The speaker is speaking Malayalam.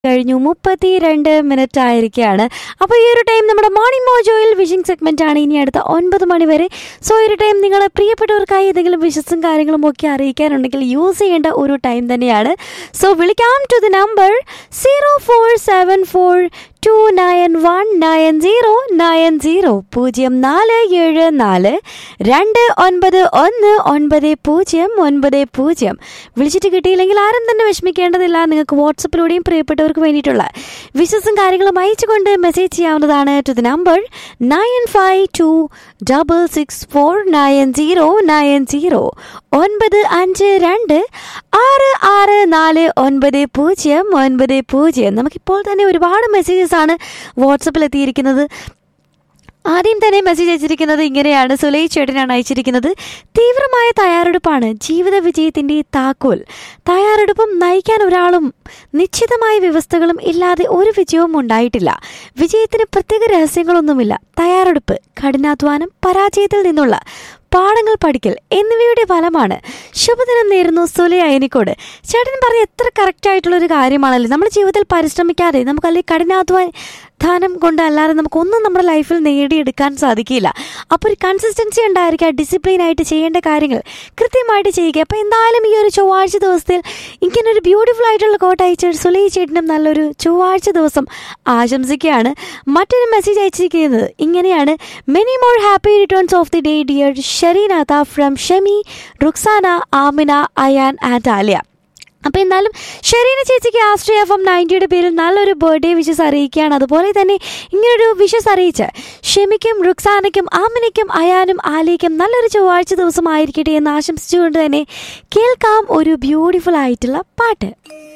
കഴിഞ്ഞു മുപ്പത്തി രണ്ട് മിനിറ്റ് ആയിരിക്കുകയാണ് അപ്പോൾ ഈ ഒരു ടൈം നമ്മുടെ മോർണിംഗ് മോജോയിൽ വിഷിംഗ് സെഗ്മെന്റ് ആണ് ഇനി അടുത്ത ഒൻപത് മണി വരെ സോ ഈ ഒരു ടൈം നിങ്ങൾ പ്രിയപ്പെട്ടവർക്കായി ഏതെങ്കിലും വിഷസും കാര്യങ്ങളും ഒക്കെ അറിയിക്കാനുണ്ടെങ്കിൽ യൂസ് ചെയ്യേണ്ട ഒരു ടൈം തന്നെയാണ് സോ വിളിക്കാം to the number zero four seven four two nine one nine zero nine zero പൂജ്യം നാല് ഏഴ് നാല് രണ്ട് ഒൻപത് ഒന്ന് ഒൻപത് പൂജ്യം ഒൻപത് പൂജ്യം വിളിച്ചിട്ട് കിട്ടിയില്ലെങ്കിൽ ആരും തന്നെ വിഷമിക്കേണ്ടതില്ല നിങ്ങൾക്ക് വാട്സപ്പിലൂടെയും പ്രിയപ്പെട്ടവർക്ക് വേണ്ടിയിട്ടുള്ള വിശ്വസും കാര്യങ്ങളും അയച്ചുകൊണ്ട് മെസ്സേജ് ചെയ്യാവുന്നതാണ് to the number nine five two double six four nine zero nine zero ഒൻപത് അഞ്ച് രണ്ട് ആറ് ആറ് നാല് ഒൻപത് പൂജ്യം ഒൻപത് പൂജ്യം നമുക്കിപ്പോൾ തന്നെ ഒരുപാട് മെസ്സേജസ് ആണ് വാട്സപ്പിൽ എത്തിയിരിക്കുന്നത് ആദ്യം തന്നെ മെസ്സേജ് അയച്ചിരിക്കുന്നത് ഇങ്ങനെയാണ് സുലൈ ചേട്ടനാണ് അയച്ചിരിക്കുന്നത് തീവ്രമായ തയ്യാറെടുപ്പാണ് ജീവിത വിജയത്തിന്റെ താക്കോൽ തയ്യാറെടുപ്പും നയിക്കാൻ ഒരാളും നിശ്ചിതമായ വ്യവസ്ഥകളും ഇല്ലാതെ ഒരു വിജയവും ഉണ്ടായിട്ടില്ല വിജയത്തിന് പ്രത്യേക രഹസ്യങ്ങളൊന്നുമില്ല തയ്യാറെടുപ്പ് കഠിനാധ്വാനം പരാജയത്തിൽ നിന്നുള്ള പാഠങ്ങൾ പഠിക്കൽ എന്നിവയുടെ ഫലമാണ് ശുഭദിനം നേരുന്നു സുലൈ അയനിക്കോട് ചേട്ടൻ പറഞ്ഞ എത്ര കറക്റ്റ് ആയിട്ടുള്ള ഒരു കാര്യമാണല്ലോ നമ്മുടെ ജീവിതത്തിൽ പരിശ്രമിക്കാതെ നമുക്ക് അല്ലെങ്കിൽ കഠിനാധ്വാനം കൊണ്ട് അല്ലാതെ നമുക്കൊന്നും നമ്മുടെ ലൈഫിൽ നേടിയെടുക്കാൻ സാധിക്കില്ല അപ്പോൾ ഒരു കൺസിസ്റ്റൻസി ഉണ്ടായിരിക്കുക ഡിസിപ്ലിൻ ആയിട്ട് ചെയ്യേണ്ട കാര്യങ്ങൾ കൃത്യമായിട്ട് ചെയ്യുക അപ്പോൾ എന്തായാലും ഈ ഒരു ചൊവ്വാഴ്ച ദിവസത്തിൽ ഇങ്ങനെ ഒരു ബ്യൂട്ടിഫുൾ ആയിട്ടുള്ള കോട്ട് അയച്ച സുലൈ ചേട്ടനും നല്ലൊരു ചൊവ്വാഴ്ച ദിവസം ആശംസിക്കുകയാണ് മറ്റൊരു മെസ്സേജ് അയച്ചിരിക്കുന്നത് ഇങ്ങനെയാണ് many more happy returns of the day dear Sherinatha from Shemi Ruksana Amina Ayan and Aliya അപ്പോൾ എന്തായാലും ഷെറീന ചേച്ചിക്ക് ആസ്ട്രിയ എഫ് എം നയൻറ്റിയുടെ പേരിൽ നല്ലൊരു ബർത്ത്ഡേ വിഷസ് അറിയിക്കുകയാണ് അതുപോലെ തന്നെ ഇങ്ങനൊരു വിഷസ് അറിയിച്ച് ഷെമിക്കും റുക്സാനയ്ക്കും ആമിനയ്ക്കും അയാനും ആലിയയ്ക്കും നല്ലൊരു ചൊവ്വാഴ്ച ദിവസം ആയിരിക്കട്ടെ എന്ന് ആശംസിച്ചുകൊണ്ട് തന്നെ കേൾക്കാം ഒരു ബ്യൂട്ടിഫുൾ ആയിട്ടുള്ള പാട്ട്